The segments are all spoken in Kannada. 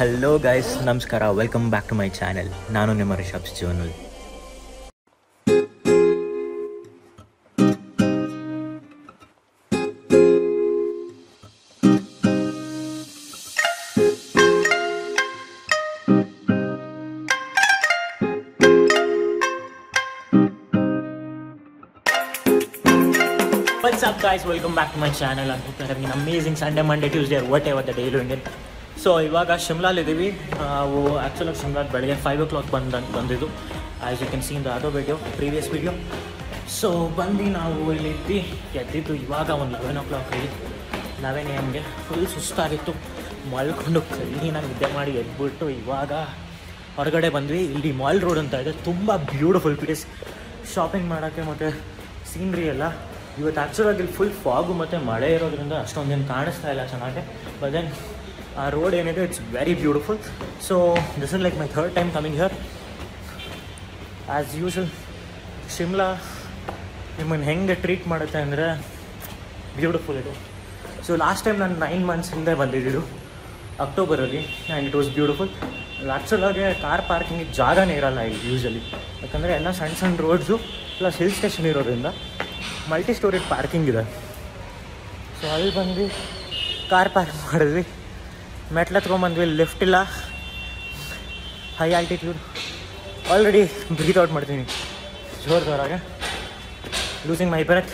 ಹಲೋ ಗೈಸ್ ನಮಸ್ಕಾರ welcome back to my channel ನಾನು ನಿಮ್ಮ ರಿಷಬ್ ಜೀವನಲ್ What's up guys, welcome back to my channel. I hope you're having an amazing Sunday, Monday, Tuesday or whatever the day you're doing it. So ಇವಾಗ ಶಿಮ್ಲಾಲಿದ್ದೀವಿ ನಾವು ಆ್ಯಕ್ಚುಲಾಗಿ ಶಿಮ್ಲಾದ ಬೆಳಗ್ಗೆ ಫೈವ್ ಓ ಕ್ಲಾಕ್ ಬಂದು ಬಂದಿದ್ದು as you can see in the ಅದೋ ವಿಡಿಯೋ ಪ್ರೀವಿಯಸ್ ವಿಡಿಯೋ ಸೊ ಬಂದು ನಾವು ಇಲ್ಲಿ ಇದ್ದು ಎದ್ದಿದ್ದು ಇವಾಗ ಒಂದು ಲೆವೆನ್ ಓ ಕ್ಲಾಕ್ ಆಗಿ ಲೆವೆನ್ ಎ ಎಮ್ಗೆ ಫುಲ್ ಸುಸ್ತಾಗಿತ್ತು ಮಲ್ಕೊಂಡು ಕ್ಲೀನಾಗಿ ನಿದ್ದೆ ಮಾಡಿ ಎದ್ಬಿಟ್ಟು ಇವಾಗ ಹೊರಗಡೆ ಬಂದ್ವಿ ಇಲ್ಲಿ ಮಾಲ್ ರೋಡ್ ಅಂತ ಇದೆ ತುಂಬ ಬ್ಯೂಟಿಫುಲ್ ಪ್ಲೇಸ್ ಶಾಪಿಂಗ್ ಮಾಡೋಕ್ಕೆ ಮತ್ತು ಸೀನ್ರಿ ಎಲ್ಲ ಇವತ್ತು ಆ್ಯಕ್ಚುಲಾಗಿ ಇಲ್ಲಿ ಫುಲ್ ಫಾಗು ಮತ್ತು ಮಳೆ ಇರೋದ್ರಿಂದ ಅಷ್ಟೊಂದೇನು ಕಾಣಿಸ್ತಾ ಇಲ್ಲ ಚೆನ್ನಾಗಿ ಬಟ್ ದೆನ್ ಆ ರೋಡ್ ಏನಿದೆ it's very beautiful so this is like my third time coming here as usual Shimla ನಿಮ್ಮನ್ನು ಹೆಂಗೆ ಟ್ರೀಟ್ ಮಾಡುತ್ತೆ ಅಂದರೆ ಬ್ಯೂಟಿಫುಲ್ ಇದು ಸೊ ಲಾಸ್ಟ್ ಟೈಮ್ ನಾನು ನೈನ್ ಮಂತ್ಸ್ ಹಿಂದೆ ಬಂದಿದ್ದು ಅಕ್ಟೋಬರಲ್ಲಿ ಆ್ಯಂಡ್ ಇಟ್ ವಾಸ್ ಬ್ಯೂಟಿಫುಲ್ ಆ್ಯಕ್ಚುಲಾಗಿ ಕಾರ್ ಪಾರ್ಕಿಂಗಿಗೆ ಜಾಗನೇ ಇರಲ್ಲ ಇಲ್ಲಿ ಯೂಶಲಿ ಯಾಕಂದರೆ ಎಲ್ಲ ಸಣ್ಣ ಸಣ್ಣ ರೋಡ್ಸು ಪ್ಲಸ್ ಹಿಲ್ ಸ್ಟೇಷನ್ ಇರೋದ್ರಿಂದ ಮಲ್ಟಿ ಸ್ಟೋರೇಜ್ ಪಾರ್ಕಿಂಗ್ ಇದೆ ಸೊ ಅಲ್ಲಿ ಬಂದು ಕಾರ್ ಪಾರ್ಕ್ ಮಾಡಿದ್ವಿ ಮೆಟ್ಲು ಹತ್ಕೊಂಬಂದ್ವಿ ಲಿಫ್ಟ್ ಇಲ್ಲ high altitude already breathe out ಮಾಡ್ತೀನಿ ಜೋರ್ದವ್ರಾಗ ಲೂಸಿಂಗ್ ಮೈ ಬ್ರೆತ್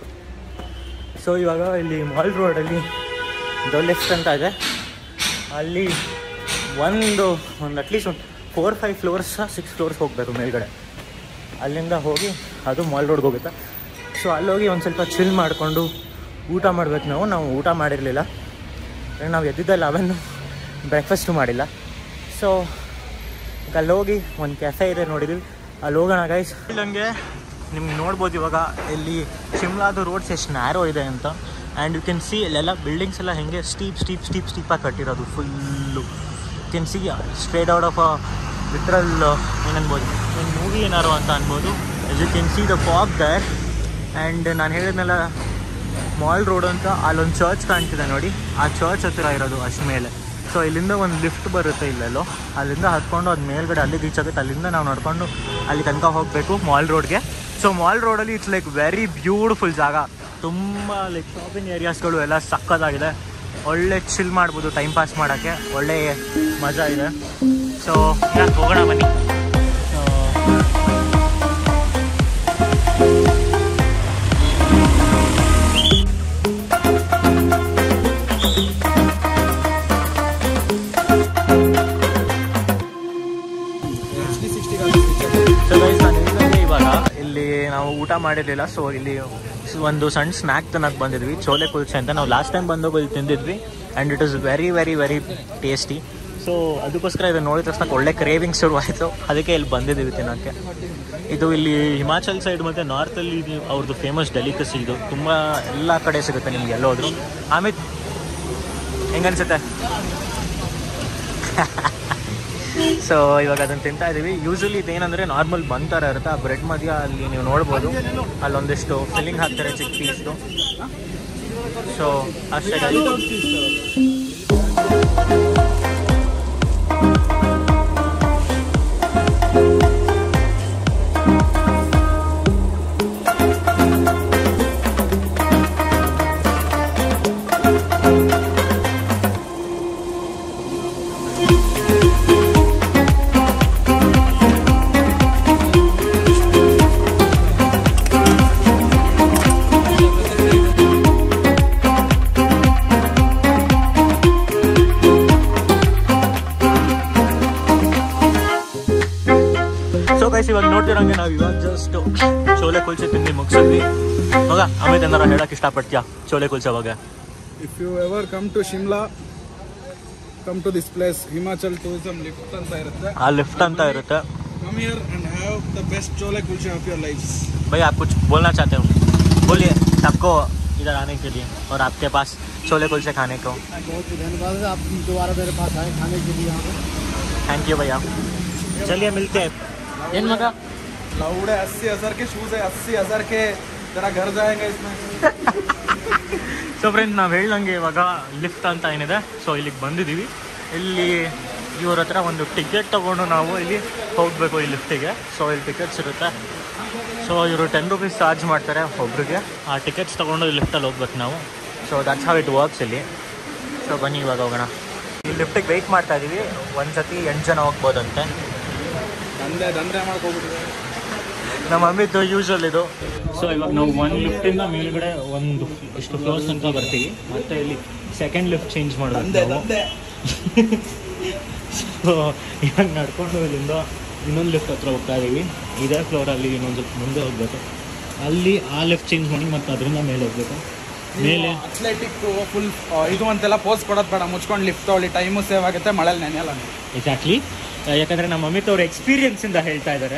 ಸೊ ಇವಾಗ ಇಲ್ಲಿ ಮಾಲ್ ರೋಡಲ್ಲಿ ದ ಲಿಫ್ಟ್ ಅಂತ ಇದೆ ಅಲ್ಲಿ ಒಂದು ಒಂದು ಅಟ್ಲೀಸ್ಟ್ ಒಂದು four five floors six floors ಹೋಗಬೇಕು ಮೇಲ್ಗಡೆ ಅಲ್ಲಿಂದ ಹೋಗಿ ಅದು ಮಾಲ್ ರೋಡ್ಗೆ ಹೋಗುತ್ತೆ ಸೊ ಅಲ್ಲೋಗಿ ಒಂದು ಸ್ವಲ್ಪ ಚಿಲ್ ಮಾಡಿಕೊಂಡು ಊಟ ಮಾಡ್ಬೇಕು ನಾವು ನಾವು ಊಟ ಮಾಡಿರಲಿಲ್ಲ ನಾವು ಎದ್ದಿದ್ದ ಲೆವೆನ್ನು ಬ್ರೇಕ್ಫಾಸ್ಟು ಮಾಡಿಲ್ಲ ಸೊ ಅಲ್ಲಿ ಹೋಗಿ ಒಂದು ಕೆಫೆ ಇದೆ ನೋಡಿದ್ವಿ ಅಲ್ಲಿ ಹೋಗೋಣ ಗೈಸ್ ಇಲ್ಲಂಗೆ ನಿಮ್ಗೆ ನೋಡ್ಬೋದು ಇವಾಗ ಇಲ್ಲಿ ಶಿಮ್ಲಾದು ರೋಡ್ಸ್ ಎಷ್ಟು ನ್ಯಾರೋ ಇದೆ ಅಂತ ಆ್ಯಂಡ್ ಯು ಕ್ಯಾನ್ ಸಿ ಇಲ್ಲೆಲ್ಲ ಬಿಲ್ಡಿಂಗ್ಸ್ ಎಲ್ಲ ಹೆಂಗೆ ಸ್ಟೀಪ್ ಸ್ಟೀಪ್ ಸ್ಟೀಪ್ ಸ್ಟೀಪಾಗಿ ಕಟ್ಟಿರೋದು full can see straight out of a literal ಏನನ್ಬೋದು ಒಂದು ಮೂವಿ ಏನಾರು ಅಂತ ಅನ್ಬೋದು yes you can see the fog there and ನಾನು ಹೇಳಿದ್ನೆಲ್ಲ ಮಾಲ್ ರೋಡ್ ಅಂತ ಅಲ್ಲೊಂದು ಚರ್ಚ್ ಕಾಣ್ತಿದೆ ನೋಡಿ ಆ ಚರ್ಚ್ ಹತ್ತಿರ ಇರೋದು ಅಷ್ಟು ಮೇಲೆ ಸೊ ಇಲ್ಲಿಂದ ಒಂದು ಲಿಫ್ಟ್ ಬರುತ್ತೆ ಇಲ್ಲೆಲ್ಲೋ ಅಲ್ಲಿಂದ ಹತ್ಕೊಂಡು ಅದು ಮೇಲ್ಗಡೆ ಅಲ್ಲಿ ರೀಚ್ ಆಗುತ್ತೆ ಅಲ್ಲಿಂದ ನಾವು ನಡ್ಕೊಂಡು ಅಲ್ಲಿ ತನಕ ಹೋಗಬೇಕು ಮಾಲ್ ರೋಡ್ಗೆ ಸೊ ಮಾಲ್ ರೋಡಲ್ಲಿ ಇಟ್ಸ್ ಲೈಕ್ ವೆರಿ ಬ್ಯೂಟಿಫುಲ್ ಜಾಗ ತುಂಬ ಲೈಕ್ ಶಾಪಿಂಗ್ ಏರಿಯಾಸ್ಗಳು ಎಲ್ಲ ಸಕ್ಕತ್ತಾಗಿದೆ ಒಳ್ಳೆ ಚಿಲ್ ಮಾಡ್ಬೋದು ಟೈಮ್ ಪಾಸ್ ಮಾಡೋಕ್ಕೆ ಒಳ್ಳೆ ಮಜಾ ಇದೆ ಸೊ ಯಾಕೆ ಹೋಗೋಣ ಬನ್ನಿ ಸೊ ಸೊ ಗೈಸ್ ನಾನು ಹೇಳಿದಂಗೆ ಇವಾಗ ಇಲ್ಲಿ ನಾವು ಊಟ ಮಾಡಿರಲಿಲ್ಲ ಸೊ ಇಲ್ಲಿ ಒಂದು ಸಣ್ಣ ಸ್ನ್ಯಾಕ್ ತನಕ ಬಂದಿದ್ವಿ ಚೋಲೆ ಕುಲ್ಚೆ ಅಂತ ನಾವು ಲಾಸ್ಟ್ ಟೈಮ್ ಬಂದಾಗ ಇಲ್ಲಿ ತಿಂದಿದ್ವಿ and it is very very very tasty so ಅದಕ್ಕೋಸ್ಕರ ಇದು ನೋಡಿದ ತಕ್ಷಣ ಒಳ್ಳೆ ಕ್ರೇವಿಂಗ್ ಶುರು ಆಯಿತು ಅದಕ್ಕೆ ಇಲ್ಲಿ ಬಂದಿದ್ದೀವಿ ತಿನ್ನೋಕ್ಕೆ ಇದು ಇಲ್ಲಿ ಹಿಮಾಚಲ್ ಸೈಡ್ ಮತ್ತು ನಾರ್ತಲ್ಲಿ ಇದು ಅವ್ರದ್ದು ಫೇಮಸ್ ಡೆಲಿಕಸಿ ಇದು ತುಂಬ ಎಲ್ಲ ಕಡೆ ಸಿಗುತ್ತೆ ನಿಮ್ಗೆ ಎಲ್ಲೋದ್ರು ಆಮೇಲೆ ಹೆಂಗನ್ಸುತ್ತೆ ಸೊ ಇವಾಗ ಅದನ್ನು ತಿಂತಾ ಇದ್ದೀವಿ ಯೂಶಲಿ ಇದೇನಂದರೆ ನಾರ್ಮಲ್ ಬನ್ ಥರ ಇರುತ್ತೆ ಆ ಬ್ರೆಡ್ ಮಧ್ಯ ಅಲ್ಲಿ ನೀವು ನೋಡ್ಬೋದು ಅಲ್ಲೊಂದಿಷ್ಟು ಫಿಲ್ಲಿಂಗ್ ಹಾಕ್ತಾರೆ ಚಿಕ್ಕ ಪೀಸ್ದು ಸೊ ಅಷ್ಟೇ guys. ಸೊ ಗೈಸ್ ಇವಾಗ ನೋಡ್ತಿರಂಗೆ ನಾವು ಇವಾಗ ಜಸ್ಟ್ ಚೋಲೆ ಕುಲ್ಚೆ ತಿಂದು ಮುಗಿಸಿದ್ವಿ ಮಗ ಅಮಿತ್ ಏನಾರ ಹೇಳಕ್ ಇಷ್ಟಪಡ್ತೀಯಾ ಚೋಲೆ ಕುಲ್ಚೆ ಬಗ್ಗೆ If you ever come to Shimla, come to this place, Himachal Tourism Lift ಅಂತ ಇರುತ್ತೆ. ಆ ಲಿಫ್ಟ್ ಅಂತ ಇರುತ್ತೆ Come here and have the best chole kulche of your lives. भाई आप कुछ बोलना चाहते हो बोलिए सबको इधर आने के लिए और आपके पास छोले कुलचे खाने को बहुत धन्यवाद है आप दोबारा मेरे पास आए खाने के लिए यहाँ पे थैंक यू भैया चलिए मिलते हैं ಏನ್ ಮಗ लाउडे अस्सी हजार के शूज है अस्सी हजार के तेरा घर जाएगा इसमें ಸೊ ಫ್ರೆಂಡ್ಸ್ ನಾವು ಹೇಳ್ದಂಗೆ ಇವಾಗ ಲಿಫ್ಟ್ ಅಂತ ಏನಿದೆ ಸೊ ಇಲ್ಲಿಗೆ ಬಂದಿದ್ದೀವಿ ಇಲ್ಲಿ ಇವ್ರ ಹತ್ರ ಒಂದು ಟಿಕೆಟ್ ತೊಗೊಂಡು ನಾವು ಇಲ್ಲಿ ಹೋಗಬೇಕು ಈ ಲಿಫ್ಟಿಗೆ ಸೊ ಇಲ್ಲಿ ಟಿಕೆಟ್ಸ್ ಇರುತ್ತೆ ಸೊ ಇವರು ಟೆನ್ ರುಪೀಸ್ ಚಾರ್ಜ್ ಮಾಡ್ತಾರೆ ಒಬ್ರಿಗೆ ಆ ಟಿಕೆಟ್ಸ್ ತೊಗೊಂಡು ಈ ಲಿಫ್ಟಲ್ಲಿ ಹೋಗ್ಬೇಕು ನಾವು so that's how it works ಇಲ್ಲಿ ಸೊ ಬನ್ನಿ ಇವಾಗ ಹೋಗೋಣ ಈ ಲಿಫ್ಟಿಗೆ ವೆಯ್ಟ್ ಮಾಡ್ತಾ ಇದ್ದೀವಿ ಒಂದು ಸತಿ ಎಂಟು ಜನ ಹೋಗ್ಬೋದಂತೆ ದಂಧೆ ದಂಧೆ ಮಾಡ್ಕೊಬಿಟ್ಟಿದೆ ನಮ್ಮ ಅಮ್ಮಿದ್ದು ಯೂಶಲ್ ಇದು ಸೊ ಇವಾಗ ನಾವು ಒಂದು ಲಿಫ್ಟಿಂದ ಮೇಲ್ಗಡೆ ಒಂದು ಇಷ್ಟು ಫ್ಲೋರ್ಸ್ ತನಕ ಬರ್ತೀವಿ ಮತ್ತೆ ಇಲ್ಲಿ ಸೆಕೆಂಡ್ ಲಿಫ್ಟ್ ಚೇಂಜ್ ಮಾಡಬೇಕು ನಾವು ಸೊ ಇವಾಗ ನಡ್ಕೊಂಡು ಇಲ್ಲಿಂದ ಇನ್ನೊಂದು ಲಿಫ್ಟ್ ಹತ್ರ ಹೋಗ್ತಾ ಇದ್ದೀವಿ ಇದೇ ಫ್ಲೋರಲ್ಲಿ ಇನ್ನೊಂದು ಸ್ವಲ್ಪ ಮುಂದೆ ಹೋಗ್ಬೇಕು ಅಲ್ಲಿ ಆ ಲಿಫ್ಟ್ ಚೇಂಜ್ ಮಾಡಿ ಮತ್ತೆ ಅದರಿಂದ ಮೇಲೆ ಹೋಗ್ಬೇಕು ಮೇಲೆ ಅಥ್ಲೆಟಿಕ್ ಫುಲ್ ಇದು ಅಂತೆಲ್ಲ ಪೋಸ್ಟ್ ಕೊಡೋದು ಬೇಡ ಮುಚ್ಕೊಂಡು ಲಿಫ್ಟ್ ತೊಗೊಳ್ಳಿ ಟೈಮು ಸೇವ್ ಆಗುತ್ತೆ ಮಳೆಯಲ್ಲಿ ನೆನೆಯಲ್ಲ ನೀವು. ಎಕ್ಸಾಕ್ಟ್ಲಿ ಯಾಕಂದರೆ ನಮ್ಮ ಅಮಿತ್ ಅವ್ರ ಎಕ್ಸ್ಪೀರಿಯನ್ಸಿಂದ ಹೇಳ್ತಾ ಇದ್ದಾರೆ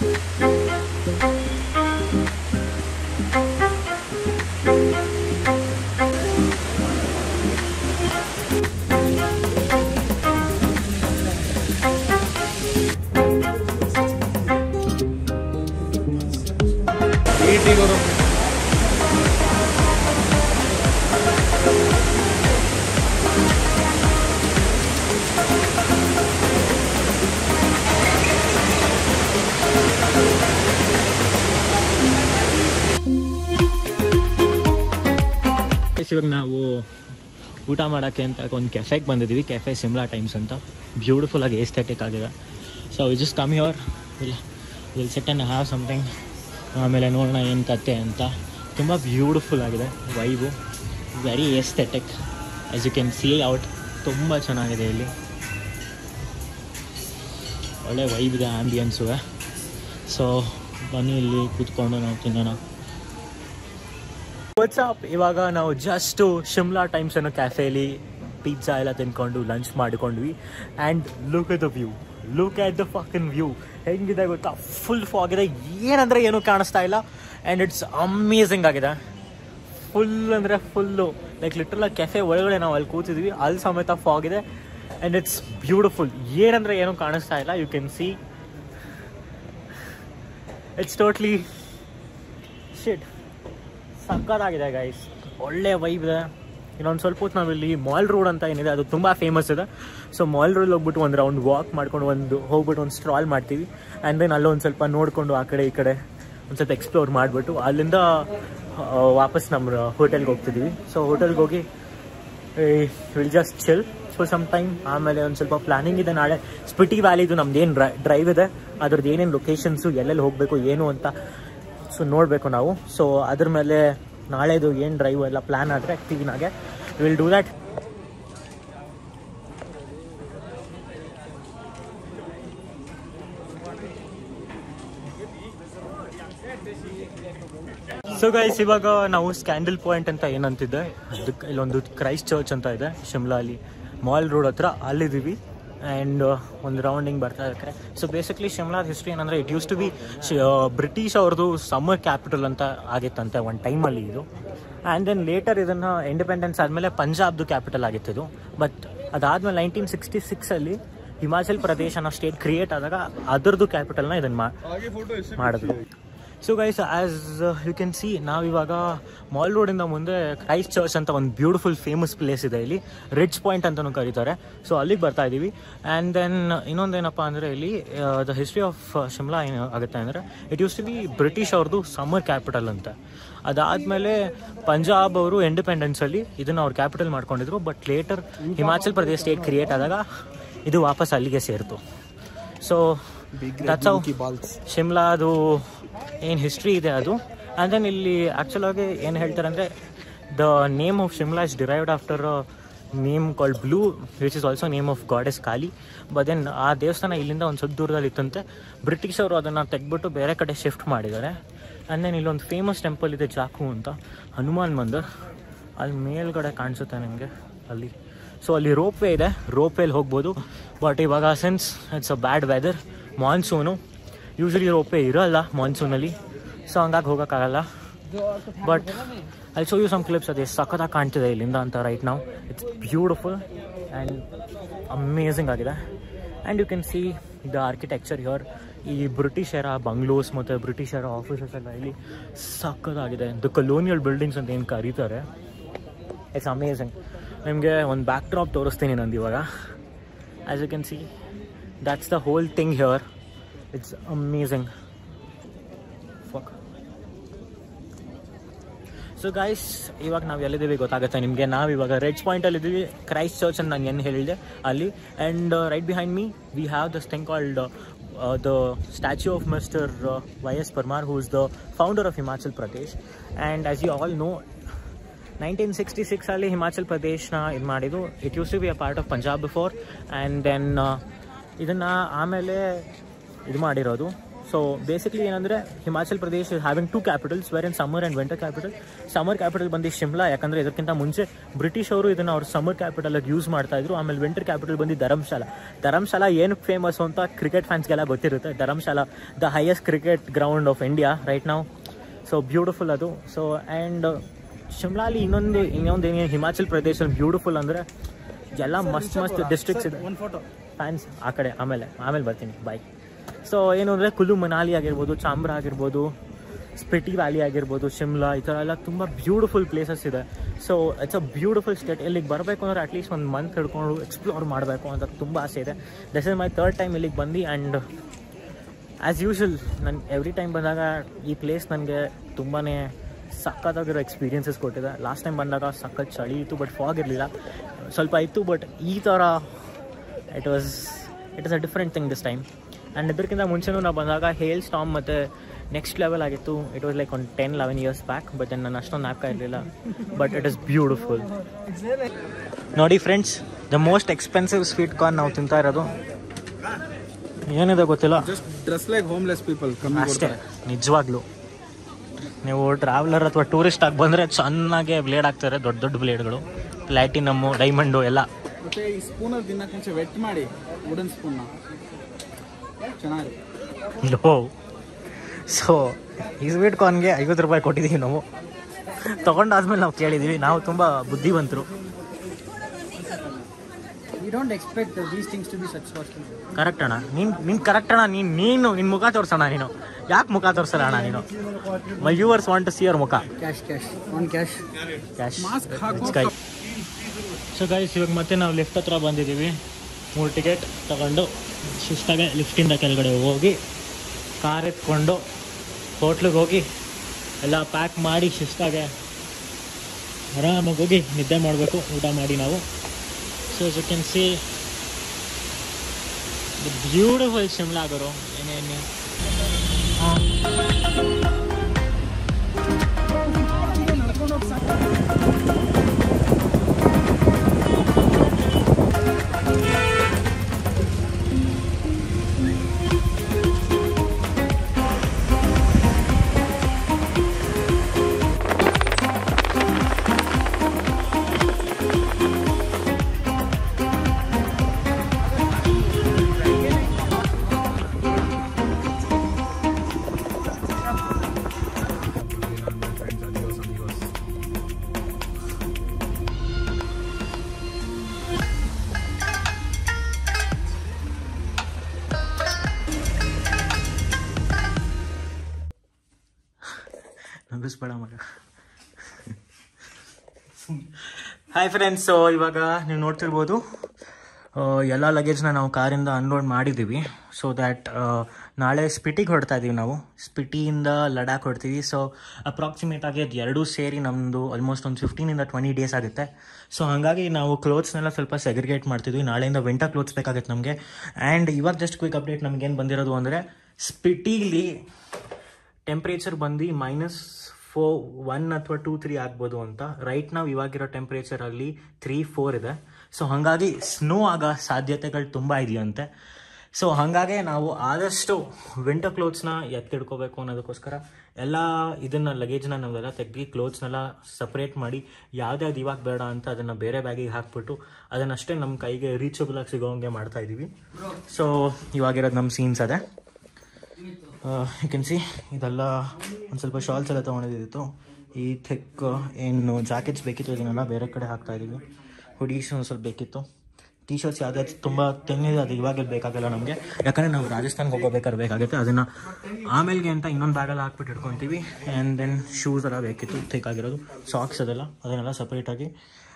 ಈಟಿ ಗುರು Guys, ಇವಾಗ ನಾವು ಊಟ ಮಾಡೋಕ್ಕೆ ಅಂತ ಒಂದು ಕೆಫೆಗೆ ಬಂದಿದ್ದೀವಿ ಕೆಫೆ ಸಿಮ್ಲಾ ಟೈಮ್ಸ್ ಅಂತ ಬ್ಯೂಟಿಫುಲ್ ಆಗಿ ಎಸ್ಥೆಟಿಕ್ ಆಗಿದೆ so we just come your will will set and have something ಆಮೇಲೆ ನೋಡೋಣ ಏನು ಕತೆ ಅಂತ ತುಂಬ ಬ್ಯೂಟಿಫುಲ್ ಆಗಿದೆ vibe very aesthetic as you can see out ತುಂಬ ಚೆನ್ನಾಗಿದೆ ಇಲ್ಲಿ ಒಳ್ಳೆ ವೈಬ್ ಇದೆ ಆ್ಯಂಬಿಯನ್ಸು ಸೊ ಬನ್ನಿ ಇಲ್ಲಿ ಕೂತ್ಕೊಂಡು ನಾವು ತಿನ್ನೋಣ ವಾಟ್ಸಪ್ ಇವಾಗ ನಾವು ಜಸ್ಟ್ ಶಿಮ್ಲಾ ಟೈಮ್ಸ್ ಅನ್ನೋ ಕ್ಯಾಫೇಲಿ ಪಿಜ್ಜಾ ಎಲ್ಲ ತಿನ್ಕೊಂಡು ಲಂಚ್ ಮಾಡಿಕೊಂಡ್ವಿ and look at the view look at the fucking view ಹೆಂಗಿದೆ ಗೊತ್ತಾ ಫುಲ್ ಫಾಗ್ ಇದೆ ಏನಂದರೆ ಏನೂ ಕಾಣಿಸ್ತಾ ಇಲ್ಲ ಆ್ಯಂಡ್ ಇಟ್ಸ್ ಅಮೇಝಿಂಗ್ ಆಗಿದೆ ಫುಲ್ ಅಂದರೆ ಫುಲ್ಲು ಲೈಕ್ ಲಿಟ್ರಲ್ ಕೆಫೆ ಒಳಗಡೆ ನಾವು ಅಲ್ಲಿ ಕೂತಿದ್ವಿ ಅಲ್ಲಿ ಸಮೇತ ಫಾಗ್ ಇದೆ ಆ್ಯಂಡ್ ಇಟ್ಸ್ ಬ್ಯೂಟಿಫುಲ್ ಏನಂದರೆ ಏನೂ ಕಾಣಿಸ್ತಾ ಇಲ್ಲ you can see it's totally shit ಸಕ್ಕತ್ತಾಗಿದೆ ಗೈಸ್ ಒಳ್ಳೆ ವೈಬ್ ಇದೆ ಇನ್ನೊಂದು ಸ್ವಲ್ಪ ಹೊತ್ತು ನಾವಿಲ್ಲಿ ಮಾಲ್ ರೋಡ್ ಅಂತ ಏನಿದೆ ಅದು ತುಂಬ ಫೇಮಸ್ ಇದೆ ಸೊ ಮಾಲ್ ರೋಡ್ ಹೋಗ್ಬಿಟ್ಟು ಒಂದು ರೌಂಡ್ ವಾಕ್ ಮಾಡ್ಕೊಂಡು ಒಂದು ಹೋಗ್ಬಿಟ್ಟು ಒಂದು ಸ್ಟ್ರಾಲ್ ಮಾಡ್ತೀವಿ ಆ್ಯಂಡ್ ದೆನ್ ಅಲ್ಲೊಂದು ಸ್ವಲ್ಪ ನೋಡಿಕೊಂಡು ಆ ಕಡೆ ಈ ಕಡೆ ಒಂದು ಸ್ವಲ್ಪ ಎಕ್ಸ್ಪ್ಲೋರ್ ಮಾಡಿಬಿಟ್ಟು ಅಲ್ಲಿಂದ ಆ, ವಾಪಸ್ ನಮ್ಮ ಹೋಟೆಲ್ಗೆ ಹೋಗ್ತಿದ್ವಿ ಸೊ ಹೋಟೆಲ್ಗೆ ಹೋಗಿ will just chill for some time ಆಮೇಲೆ ಒಂದು ಸ್ವಲ್ಪ ಪ್ಲಾನಿಂಗ್ ಇದೆ ನಾಳೆ ಸ್ಪಿಟಿ ವ್ಯಾಲಿದು ನಮ್ದು ಏನು ಡ್ರೈವ್ ಇದೆ ಅದ್ರದ್ದು ಏನೇನು ಲೊಕೇಶನ್ಸು ಎಲ್ಲೆಲ್ಲಿ ಹೋಗಬೇಕು ಏನು ಅಂತ ಸೊ ನೋಡಬೇಕು ನಾವು ಸೊ ಅದ್ರ ಮೇಲೆ ನಾಳೆದು ಏನು ಡ್ರೈವ್ ಎಲ್ಲ ಪ್ಲ್ಯಾನ್ ಆದರೆ ಕ್ಲೀನಾಗೆ will do that so guys ಇವಾಗ ನಾವು ಸ್ಕ್ಯಾಂಡಲ್ ಪಾಯಿಂಟ್ ಅಂತ ಏನಂತಿದ್ದೆ ಅದಕ್ಕೆ ಇಲ್ಲೊಂದು ಕ್ರೈಸ್ಟ್ ಚರ್ಚ್ ಅಂತ ಇದೆ ಶಿಮ್ಲಾ ಅಲ್ಲಿ ಮಾಲ್ ರೋಡ್ ಹತ್ರ ಅಲ್ಲಿದ್ದೀವಿ ಆ್ಯಂಡ್ ಒಂದು ರೌಂಡಿಂಗ್ ಬರ್ತಾ ಇರ್ತಾರೆ ಸೊ ಬೇಸಿಕ್ಲಿ ಶಿಮ್ಲಾ ಹಿಸ್ಟ್ರಿ ಏನಂದರೆ it use to be British ಅವ್ರದ್ದು ಸಮ್ಮರ್ ಕ್ಯಾಪಿಟಲ್ ಅಂತ ಆಗಿತ್ತಂತೆ ಒಂದು ಟೈಮಲ್ಲಿ ಇದು ಆ್ಯಂಡ್ ದೆನ್ ಲೇಟರ್ ಇದನ್ನು ಇಂಡಿಪೆಂಡೆನ್ಸ್ ಆದಮೇಲೆ ಪಂಜಾಬ್ದು ಕ್ಯಾಪಿಟಲ್ ಆಗಿತ್ತು ಇದು ಬಟ್ ಅದಾದಮೇಲೆ ನೈನ್ಟೀನ್ ಸಿಕ್ಸ್ಟಿ ಸಿಕ್ಸಲ್ಲಿ ಹಿಮಾಚಲ್ ಪ್ರದೇಶ್ ಅನ್ನೋ ಸ್ಟೇಟ್ ಕ್ರಿಯೇಟ್ ಆದಾಗ ಅದರದ್ದು ಕ್ಯಾಪಿಟಲ್ನ ಇದನ್ನು ಮಾ ಮಾಡಿದ್ರು so guys as you can see ನಾವಿವಾಗ ಮಾಲ್ ರೋಡಿಂದ ಮುಂದೆ ಕ್ರೈಸ್ಟ್ ಚರ್ಚ್ ಅಂತ ಒಂದು ಬ್ಯೂಟಿಫುಲ್ ಫೇಮಸ್ ಪ್ಲೇಸ್ ಇದೆ ಇಲ್ಲಿ ರಿಚ್ ಪಾಯಿಂಟ್ ಅಂತಲೂ ಕರೀತಾರೆ ಸೊ ಅಲ್ಲಿಗೆ ಬರ್ತಾ ಇದ್ದೀವಿ ಆ್ಯಂಡ್ ದೆನ್ ಇನ್ನೊಂದೇನಪ್ಪ ಅಂದರೆ ಇಲ್ಲಿ ದ ಹಿಸ್ಟ್ರಿ ಆಫ್ ಶಿಮ್ಲಾ ಏನು ಆಗುತ್ತೆ ಅಂದರೆ it use to be British ಅವ್ರದ್ದು ಸಮ್ಮರ್ ಕ್ಯಾಪಿಟಲ್ ಅಂತ ಅದಾದಮೇಲೆ ಪಂಜಾಬ್ ಅವರು ಇಂಡಿಪೆಂಡೆನ್ಸಲ್ಲಿ ಇದನ್ನು ಅವ್ರು ಕ್ಯಾಪಿಟಲ್ ಮಾಡ್ಕೊಂಡಿದ್ರು but later Himachal Pradesh state create ಆದಾಗ ಇದು ವಾಪಸ್ ಅಲ್ಲಿಗೆ ಸೇರಿತು ಸೊ ದಟ್ಸ್ ಹೌ ಶಿಮ್ಲಾ ಅದು ಏನು ಹಿಸ್ಟ್ರಿ ಇದೆ ಅದು ಆ್ಯಂಡ್ ದೆನ್ ಇಲ್ಲಿ ಆ್ಯಕ್ಚುಲಾಗಿ ಏನು ಹೇಳ್ತಾರೆ ಅಂದರೆ the name of Shimla is derived after name called blue which is also name of god is Kali but then ಆ ದೇವಸ್ಥಾನ ಇಲ್ಲಿಂದ ಒಂದು ಸ್ವಲ್ಪ ದೂರದಲ್ಲಿ ಇತ್ತಂತೆ ಬ್ರಿಟಿಷ್ ಅವರು ಅದನ್ನು ತೆಗೆದ್ಬಿಟ್ಟು ಬೇರೆ ಕಡೆ ಶಿಫ್ಟ್ ಮಾಡಿದ್ದಾರೆ ಆ್ಯಂಡ್ ದೆನ್ ಇಲ್ಲೊಂದು ಫೇಮಸ್ ಟೆಂಪಲ್ ಇದೆ ಜಾಕು ಅಂತ ಹನುಮಾನ್ ಮಂದಿರ್ ಅಲ್ಲಿ ಮೇಲ್ಗಡೆ ಕಾಣಿಸುತ್ತೆ ನಿಮಗೆ ಅಲ್ಲಿ ಸೊ ಅಲ್ಲಿ ರೋಪ್ ವೇ ಇದೆ ರೋಪ್ ವೇಲಿ ಹೋಗ್ಬೋದು ಬಟ್ ಇವಾಗ since it's a bad weather monsoon usually rope way ಇರೋಲ್ಲ ಮಾನ್ಸೂನಲ್ಲಿ ಸೊ ಹಂಗಾಗಿ ಹೋಗೋಕ್ಕಾಗಲ್ಲ ಬಟ್ ಅಲ್ಲಿ ಶೋ ಯು ಸಮ್ ಕ್ಲಿಪ್ಸ್ ಅದೇ ಸಖತ್ತಾಗಿ ಕಾಣ್ತಿದೆ ಇಲ್ಲಿಂದ ಅಂತ ರೈಟ್ ನಾವು ಇಟ್ಸ್ ಬ್ಯೂಟಿಫುಲ್ ಆ್ಯಂಡ್ ಅಮೇಝಿಂಗ್ ಆಗಿದೆ and you can see the architecture here ಈ ಬ್ರಿಟಿಷರ ಬಂಗ್ಲೋಸ್ ಮತ್ತು ಬ್ರಿಟಿಷರ ಆಫೀಸಸ್ ಎಲ್ಲ ಇಲ್ಲಿ ಸಖತ್ತಾಗಿದೆ ದ ಕಲೋನಿಯಲ್ ಬಿಲ್ಡಿಂಗ್ಸ್ ಅಂತ ಏನು ಕರೀತಾರೆ ಇಟ್ಸ್ ಅಮೇಝಿಂಗ್ ನಿಮಗೆ ಒಂದು ಬ್ಯಾಕ್ ಡ್ರಾಪ್ ತೋರಿಸ್ತೀನಿ ನಂದು ಇವಾಗ as you can see that's the whole thing here it's amazing fuck so guys ಇವಾಗ ನಾವು ಎಲ್ಲಿದ್ದೀವಿ ಗೊತ್ತಾಗುತ್ತೆ ನಿಮಗೆ ನಾವು ಇವಾಗ ರೆಡ್ ಪಾಯಿಂಟಲ್ಲಿ ಇದ್ದೀವಿ ಕ್ರೈಸ್ಟ್ ಚರ್ಚ್ ಅಂತ ನಾನು ಏನು ಹೇಳಿದೆ ಅಲ್ಲಿ and right behind me we have this thing called the statue of Mister Y S Parmar who is the founder of Himachal Pradesh and as you all know nineteen sixty ಸಿಕ್ಸಲ್ಲಿ ಹಿಮಾಚಲ್ ಪ್ರದೇಶನ ಇದು ಮಾಡಿದ್ದು it use to be a part of Punjab before and then ಇದನ್ನು ಆಮೇಲೆ ಇದು ಮಾಡಿರೋದು ಸೊ ಬೇಸಿಕ್ಲಿ ಏನಂದರೆ Himachal Pradesh having two capitals where in summer and winter capital summer capital ಬಂದು ಶಿಮ್ಲಾ ಯಾಕಂದರೆ ಇದಕ್ಕಿಂತ ಮುಂಚೆ ಬ್ರಿಟಿಷ್ ಅವರು ಇದನ್ನು ಅವ್ರ ಸಮ್ಮರ್ ಕ್ಯಾಪಿಟಲಾಗಿ ಯೂಸ್ ಮಾಡ್ತಾ ಇದ್ರು ಆಮೇಲೆ ವಿಂಟರ್ ಕ್ಯಾಪಿಟಲ್ ಬಂದು ಧರ್ಮಶಾಲ ಧರ್ಮಶಾಲ ಏನಕ್ಕೆ ಫೇಮಸ್ ಅಂತ ಕ್ರಿಕೆಟ್ ಫ್ಯಾನ್ಸ್ಗೆಲ್ಲ ಗೊತ್ತಿರುತ್ತೆ Dharamshala the highest cricket ground of India right ನಾವು ಸೊ ಬ್ಯೂಟಿಫುಲ್ ಅದು ಸೊ ಆ್ಯಂಡ್ ಶಿಮ್ಲಾಲಿ ಇನ್ನೊಂದು ಇನ್ನೊಂದು ಏನು ಹಿಮಾಚಲ್ ಪ್ರದೇಶ ಬ್ಯೂಟಿಫುಲ್ ಅಂದರೆ ಎಲ್ಲ ಮಸ್ತ್ ಮಸ್ತ್ ಡಿಸ್ಟ್ರಿಕ್ಟ್ಸ್ ಇದೆ ಒಂದು ಫೋಟೋ ಫ್ಯಾನ್ಸ್ ಆ ಕಡೆ ಆಮೇಲೆ ಆಮೇಲೆ ಬರ್ತೀನಿ ಬಾಯ್ ಸೊ ಏನು ಅಂದರೆ ಕುಲ್ಲು ಮನಾಲಿ ಆಗಿರ್ಬೋದು ಚಾಂಬ್ರಾ ಆಗಿರ್ಬೋದು ಸ್ಪಿಟಿ ವ್ಯಾಲಿ ಆಗಿರ್ಬೋದು ಶಿಮ್ಲಾ ಈ ಥರ ಎಲ್ಲ ತುಂಬ ಬ್ಯೂಟಿಫುಲ್ ಪ್ಲೇಸಸ್ ಇದೆ so it's a beautiful state ಇಲ್ಲಿಗೆ ಬರಬೇಕು ಅಂದರೆ ಅಟ್ಲೀಸ್ಟ್ ಒಂದು ಮಂತ್ ಹಿಡ್ಕೊಂಡು ಎಕ್ಸ್ಪ್ಲೋರ್ ಮಾಡಬೇಕು ಅಂತ ತುಂಬ ಆಸೆ ಇದೆ this is my third time ಇಲ್ಲಿಗೆ ಬಂದು ಆ್ಯಂಡ್ ಆ್ಯಸ್ ಯೂಶುವಲ್ ನಾನು ಎವ್ರಿ ಟೈಮ್ ಬಂದಾಗ ಈ ಪ್ಲೇಸ್ ನನಗೆ ತುಂಬಾ ಸಖತ್ತಾಗಿರೋ ಎಕ್ಸ್ಪೀರಿಯನ್ಸಸ್ ಕೊಟ್ಟಿದೆ ಲಾಸ್ಟ್ ಟೈಮ್ ಬಂದಾಗ ಸಖತ್ ಚಳಿ ಇತ್ತು ಬಟ್ ಫಾಗ್ ಇರಲಿಲ್ಲ ಸ್ವಲ್ಪ ಇತ್ತು ಬಟ್ ಈ ಥರ it was it is a different thing this time and ಇದಕ್ಕಿಂತ ಮುಂಚೆನೂ ನಾವು ಬಂದಾಗ ಹೇಲ್ ಸ್ಟಾಮ್ ಮತ್ತು ನೆಕ್ಸ್ಟ್ ಲೆವೆಲ್ ಆಗಿತ್ತು ಇಟ್ ವಾಸ್ ಲೈಕ್ ಒಂದು ten eleven years back but ನಾನು ಅಷ್ಟೊಂದು ಜ್ಞಾಪಕ ಇರಲಿಲ್ಲ ಬಟ್ ಇಟ್ ಇಸ್ ಬ್ಯೂಟಿಫುಲ್ ನೋಡಿ friends the most expensive sweet corn ನಾವು ತಿಂತಾ ಇರೋದು ಏನಿದೆ ಗೊತ್ತಿಲ್ಲ just dress like homeless people ಕಮ್ಮಿ ಅಷ್ಟೇ ಕೊಡ್ತಾರೆ ನಿಜವಾಗ್ಲೂ ನೀವು ಟ್ರಾವೆಲರ್ ಅಥವಾ ಟೂರಿಸ್ಟ್ ಆಗಿ ಬಂದರೆ ಚೆನ್ನಾಗೆ ಬ್ಲೇಡ್ ಆಗ್ತಾರೆ ದೊಡ್ಡ ದೊಡ್ಡ ಬ್ಲೇಡ್ಗಳು ಪ್ಲಾಟಿನಮ್ಮು ಡೈಮಂಡು ಎಲ್ಲ ಮತ್ತೆ ಈ ಸ್ಪೂನಲ್ಲಿ ತಿನ್ನಕ್ಕೆ ಮುಂಚೆ ವೆಟ್ ಮಾಡಿ ವುಡನ್ ಸ್ಪೂನ್ನ ಚೆನ್ನಾಗಿ ಲೋ ಸೊ ಈ ಸ್ವೀಟ್ ಕಾರ್ನ್ಗೆ ಐವತ್ತು ರೂಪಾಯಿ ಕೊಟ್ಟಿದ್ದೀವಿ ನಾವು ತೊಗೊಂಡಾದ್ಮೇಲೆ ನಾವು ಕೇಳಿದ್ದೀವಿ ನಾವು ತುಂಬ ಬುದ್ಧಿವಂತರು We don't expect uh, these things to be such costly. Correct ಅಣ್ಣ ನೀನು ನೀನು ಕರೆಕ್ಟ್ ಅಣ್ಣ ನೀನು ನೀನು ನಿನ್ನ ಮುಖ ತೋರ್ಸೋಣ ನೀನು ಯಾಕೆ ಮುಖ ತೋರ್ಸಲ್ಲ ಅಣ್ಣ ನೀನು my yours want to see our ಮುಖ Cash, cash. On cash. Cash mask ಹಾಕೋ ಸ್ಕೈ ಸೊ ಗೈಸ್ ಇವಾಗ ಮತ್ತೆ ನಾವು ಲಿಫ್ಟ್ ಹತ್ರ ಬಂದಿದ್ದೀವಿ ಮೂರು ಟಿಕೆಟ್ ತಗೊಂಡು ಶಿಸ್ತಾಗೆ ಲಿಫ್ಟಿಂದ ಕೆಳಗಡೆ ಹೋಗಿ ಕಾರ್ ಎತ್ಕೊಂಡು ಹೋಟ್ಲಿಗೆ ಹೋಗಿ ಎಲ್ಲ ಪ್ಯಾಕ್ ಮಾಡಿ ಶಿಸ್ತಾಗೆ ಆರಾಮಾಗಿ ಹೋಗಿ ನಿದ್ದೆ ಮಾಡಬೇಕು ಊಟ ಮಾಡಿ ನಾವು so you can see beautiful Shimla ಗುರು ಏನೇನು ನಗಿಸ್ಬೇಡ ಮಗ ಹಾಯ್ ಫ್ರೆಂಡ್ಸ್ ಸೊ ಇವಾಗ ನೀವು ನೋಡ್ತಿರ್ಬೋದು ಆ, ಎಲ್ಲ ಲಗೇಜ್ನ ನಾವು ಕಾರಿಂದ ಅನ್ಲೋಡ್ ಮಾಡಿದ್ದೀವಿ ಸೊ ದ್ಯಾಟ್ ನಾಳೆ ಸ್ಪಿಟಿಗೆ ಹೊಡ್ತಾ ಇದ್ದೀವಿ ನಾವು ಸ್ಪಿಟಿಯಿಂದ ಲಡಾಖ್ ಹೊಡ್ತೀವಿ ಸೊ ಅಪ್ರಾಕ್ಸಿಮೇಟ್ ಆಗಿ ಅದು ಎರಡೂ ಸೇರಿ ನಮ್ಮದು ಆಲ್ಮೋಸ್ಟ್ ಒಂದು ಫಿಫ್ಟೀನಿಂದ ಟ್ವೆಂಟಿ ಡೇಸ್ ಆಗುತ್ತೆ ಸೊ ಹಾಗಾಗಿ ನಾವು ಕ್ಲೋತ್ಸ್ನೆಲ್ಲ ಸ್ವಲ್ಪ ಸೆಗ್ರಿಗೇಟ್ ಮಾಡ್ತಿದ್ವಿ ನಾಳೆಯಿಂದ ವಿಂಟರ್ ಕ್ಲೋತ್ಸ್ ಬೇಕಾಗುತ್ತೆ ನಮಗೆ ಆ್ಯಂಡ್ ಇವಾಗ ಜಸ್ಟ್ ಕ್ವಿಕ್ ಅಪ್ಡೇಟ್ ನಮಗೇನು ಬಂದಿರೋದು ಅಂದರೆ ಸ್ಪಿಟಿಲಿ ಟೆಂಪ್ರೇಚರ್ ಬಂದು ಮೈನಸ್ ಫೋ ಒನ್ ಅಥವಾ ಟೂ ತ್ರೀ ಆಗ್ಬೋದು ಅಂತ ರೈಟ್ ನಾವು ಇವಾಗಿರೋ ಟೆಂಪ್ರೇಚರಲ್ಲಿ ತ್ರೀ ಫೋರ್ ಇದೆ ಸೊ ಹಾಗಾಗಿ ಸ್ನೋ ಆಗೋ ಸಾಧ್ಯತೆಗಳು ತುಂಬ ಇದೆಯಂತೆ ಸೊ ಹಾಗಾಗಿ ನಾವು ಆದಷ್ಟು ವಿಂಟರ್ ಕ್ಲೋತ್ಸ್ನ ಎತ್ತಿಡ್ಕೋಬೇಕು ಅನ್ನೋದಕ್ಕೋಸ್ಕರ ಎಲ್ಲ ಇದನ್ನು ಲಗೇಜ್ನ ನಾವೆಲ್ಲ ತೆಗ್ದು ಕ್ಲೋತ್ಸ್ನೆಲ್ಲ ಸಪ್ರೇಟ್ ಮಾಡಿ ಯಾವ್ದ್ಯಾವ್ದು ಇವಾಗ ಬೇಡ ಅಂತ ಅದನ್ನು ಬೇರೆ ಬ್ಯಾಗಿಗೆ ಹಾಕ್ಬಿಟ್ಟು ಅದನ್ನಷ್ಟೇ ನಮ್ಮ ಕೈಗೆ ರೀಚಬಲ್ ಆಗಿ ಸಿಗೋಂಗೆ ಮಾಡ್ತಾ ಇದ್ದೀವಿ ಸೊ ಇವಾಗಿರೋದು ನಮ್ಮ ಸೀನ್ಸ್ ಅದೇ ಯು ಕೆನ್ ಸಿ ಇದೆಲ್ಲ ಒಂದು ಸ್ವಲ್ಪ ಶಾಲ್ಸ್ ಎಲ್ಲ ತೊಗೊಂಡಿದ್ದಿತ್ತು ಈ ಥಿಕ್ ಏನು ಜಾಕೆಟ್ಸ್ ಬೇಕಿತ್ತು ಇದನ್ನೆಲ್ಲ ಬೇರೆ ಕಡೆ ಹಾಕ್ತಾ ಇದ್ದೀವಿ ಹುಡೀಸ್ ಒಂದು ಸ್ವಲ್ಪ ಬೇಕಿತ್ತು ಟಿ ಶರ್ಟ್ಸ್ ಯಾವ್ದಾದ್ರು ತುಂಬ ತೆನ್ನಿದೆ ಅದು ಇವಾಗ ಬೇಕಾಗಲ್ಲ ನಮಗೆ ಯಾಕಂದರೆ ನಾವು ರಾಜಸ್ಥಾನ್ಗೆ ಹೋಗೋಬೇಕಾದ್ರೆ ಬೇಕಾಗುತ್ತೆ ಅದನ್ನು ಆಮೇಲೆಗೆ ಅಂತ ಇನ್ನೊಂದು ಬ್ಯಾಗಲ್ಲಿ ಹಾಕ್ಬಿಟ್ಟು ಇಟ್ಕೊತೀವಿ ಆ್ಯಂಡ್ ದೆನ್ ಶೂಸ್ ಎಲ್ಲ ಬೇಕಿತ್ತು ಥಿಕ್ ಆಗಿರೋದು ಸಾಕ್ಸ್ ಅದೆಲ್ಲ ಅದನ್ನೆಲ್ಲ ಸಪ್ರೇಟಾಗಿ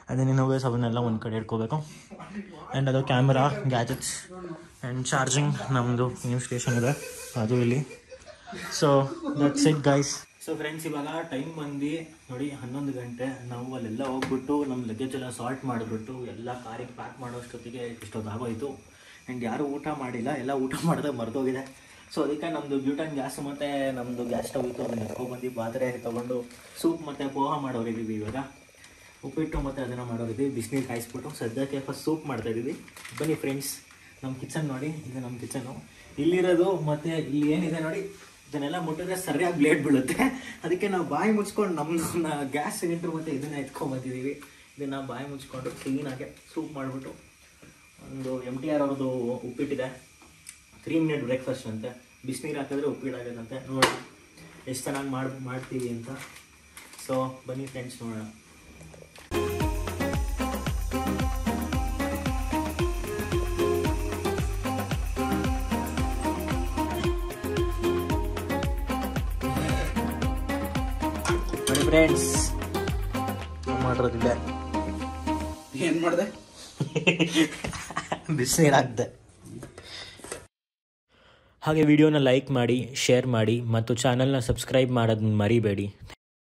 ಅದನ್ನ ಇನ್ನೋವೇಸ್ ಅವನ್ನೆಲ್ಲ ಒಂದು ಕಡೆ ಇಟ್ಕೋಬೇಕು ಆ್ಯಂಡ್ ಅದು ಕ್ಯಾಮ್ರಾ ಗ್ಯಾಜೆಟ್ಸ್ ಆ್ಯಂಡ್ ಚಾರ್ಜಿಂಗ್ ನಮ್ಮದು ಏನು ಸ್ಟೇಷನ್ ಇದೆ ಅದು ಇಲ್ಲಿ so that's it guys so friends ಇವಾಗ ಟೈಮ್ ಬಂದು ನೋಡಿ ಹನ್ನೊಂದು ಗಂಟೆ ನಾವು ಅಲ್ಲೆಲ್ಲ ಹೋಗ್ಬಿಟ್ಟು ನಮ್ಮ ಲಗೇಜ್ ಎಲ್ಲ ಸಾರ್ಟ್ ಮಾಡಿಬಿಟ್ಟು ಎಲ್ಲ ಕಾರಿಗೆ ಪ್ಯಾಕ್ ಮಾಡೋಷ್ಟೊತ್ತಿಗೆ ಇಷ್ಟೊತ್ತು ಆಗೋಯ್ತು ಆ್ಯಂಡ್ ಯಾರೂ ಊಟ ಮಾಡಿಲ್ಲ ಎಲ್ಲ ಊಟ ಮಾಡಿದ್ರೆ ಮರೆದೋಗಿದೆ ಸೊ ಅದಕ್ಕೆ ನಮ್ಮದು ಬ್ಯೂಟನ್ ಗ್ಯಾಸ್ ಮತ್ತು ನಮ್ಮದು ಗ್ಯಾಸ್ ಸ್ಟವ್ ಇತ್ತು ಅದನ್ನ ಎತ್ಕೊಬಂದು ಪಾತ್ರೆ ತೊಗೊಂಡು ಸೂಪ್ ಮತ್ತು ಪೋಹ ಮಾಡೋರಿದ್ದೀವಿ ಇವಾಗ ಉಪ್ಪಿಟ್ಟು ಮತ್ತು ಅದನ್ನು ಮಾಡೋರಿದ್ದೀವಿ ಬಿಸಿನೀರು ಕಾಯಿಸ್ಬಿಟ್ಟು ಸದ್ಯಕ್ಕೆ ಫಸ್ಟ್ ಸೂಪ್ ಮಾಡ್ತಾಯಿದ್ದೀವಿ ಬನ್ನಿ ಫ್ರೆಂಡ್ಸ್ ನಮ್ಮ ಕಿಚನ್ ನೋಡಿ ಇದು ನಮ್ಮ ಕಿಚನು ಇಲ್ಲಿರೋದು ಮತ್ತು ಇಲ್ಲಿ ಏನಿದೆ ನೋಡಿ ಇದನ್ನೆಲ್ಲ ಮುಟ್ಟಿದ್ರೆ ಸರಿಯಾಗಿ ಬ್ಲೇಡ್ ಬೀಳುತ್ತೆ ಅದಕ್ಕೆ ನಾವು ಬಾಯಿ ಮುಚ್ಕೊಂಡು ನಮ್ಮನ್ನ ಗ್ಯಾಸ್ ಸಿಲಿಂಡ್ರ್ ಮತ್ತು ಇದನ್ನು ಎತ್ಕೊಂಬಂದಿದ್ದೀವಿ ಇದನ್ನು ಬಾಯಿ ಮುಚ್ಕೊಂಡು ಕ್ಲೀನಾಗಿ ಸೂಪ್ ಮಾಡಿಬಿಟ್ಟು ಒಂದು ಎಮ್ ಟಿ ಆರ್ ಅವ್ರದ್ದು ಉಪ್ಪಿಟ್ಟಿದೆ ತ್ರೀ ಮಿನಿಟ್ ಬ್ರೇಕ್ಫಾಸ್ಟ್ ಅಂತೆ ಬಿಸಿನೀರು ಹಾಕಿದ್ರೆ ಉಪ್ಪಿಡಾಗತ್ತಂತೆ ನೋಡಿ ಎಷ್ಟು ಚೆನ್ನಾಗಿ ಮಾಡಿ ಮಾಡ್ತೀವಿ ಅಂತ ಸೊ ಬನ್ನಿ ಫ್ರೆಂಡ್ಸ್ ನೋಡೋಣ ನೋಡಿ ಫ್ರೆಂಡ್ಸ್ ಮಾಡಿರೋದಿದೆ ಏನು ಮಾಡಿದೆ ಬಿಸಿನೀರು ಹಾಕ್ದೆ ಹಾಗೆ ವಿಡಿಯೋನ ಲೈಕ್ ಮಾಡಿ ಶೇರ್ ಮಾಡಿ ಮತ್ತು ಚಾನಲ್ನ ಸಬ್ಸ್ಕ್ರೈಬ್ ಮಾಡೋದನ್ನ ಮರಿಬೇಡಿ